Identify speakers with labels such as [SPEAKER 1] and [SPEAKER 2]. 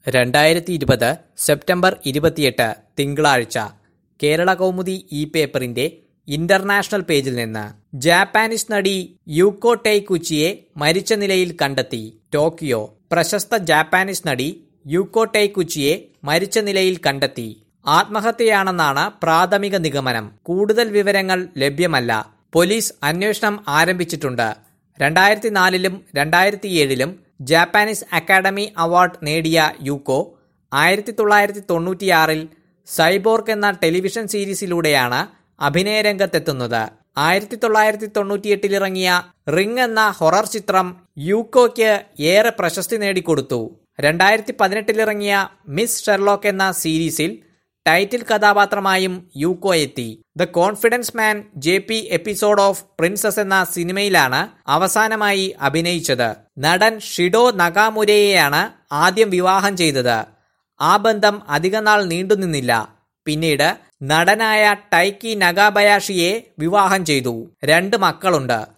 [SPEAKER 1] രണ്ടായിരത്തി ഇരുപത് സെപ്റ്റംബർ ഇരുപത്തിയെട്ട് തിങ്കളാഴ്ച കേരള കൗമുദി ഈ പേപ്പറിന്റെ ഇന്റർനാഷണൽ പേജിൽ നിന്ന് ജാപ്പാനീസ് നടി യൂക്കോ ടൈക്കുച്ചിയെ മരിച്ച നിലയിൽ കണ്ടെത്തി ടോക്കിയോ പ്രശസ്ത ജാപ്പാനീസ് നടി യൂക്കോ ടൈക്കുച്ചിയെ മരിച്ച നിലയിൽ കണ്ടെത്തി ആത്മഹത്യയാണെന്നാണ് പ്രാഥമിക നിഗമനം കൂടുതൽ വിവരങ്ങൾ ലഭ്യമല്ല പോലീസ് അന്വേഷണം ആരംഭിച്ചിട്ടുണ്ട് രണ്ടായിരത്തി നാലിലും രണ്ടായിരത്തി ഏഴിലും ജാപ്പാനീസ് അക്കാദമി അവാർഡ് നേടിയ യൂക്കോ ആയിരത്തി തൊള്ളായിരത്തി തൊണ്ണൂറ്റിയാറിൽ സൈബോർക്ക് എന്ന ടെലിവിഷൻ സീരീസിലൂടെയാണ് അഭിനയ രംഗത്തെത്തുന്നത് ആയിരത്തി തൊള്ളായിരത്തി തൊണ്ണൂറ്റിയെട്ടിലിറങ്ങിയ റിംഗ് എന്ന ഹൊറർ ചിത്രം യൂക്കോയ്ക്ക് ഏറെ പ്രശസ്തി നേടിക്കൊടുത്തു രണ്ടായിരത്തി പതിനെട്ടിലിറങ്ങിയ മിസ് ഷെർലോക്ക് എന്ന സീരീസിൽ ടൈറ്റിൽ കഥാപാത്രമായും യൂക്കോ എത്തി the confidence man J P episode of princess എന്ന സിനിമയിലാണ് അവസാനമായി അഭിനയിച്ചത് നടൻ ഷിഡോ നഗാമുരയെയാണ് ആദ്യം വിവാഹം ചെയ്തത് ആ ബന്ധം അധികനാൾ നീണ്ടുനിന്നില്ല പിന്നീട് നടനായ ടൈക്കി നഗാബയാഷിയെ വിവാഹം ചെയ്തു രണ്ട് മക്കളുണ്ട്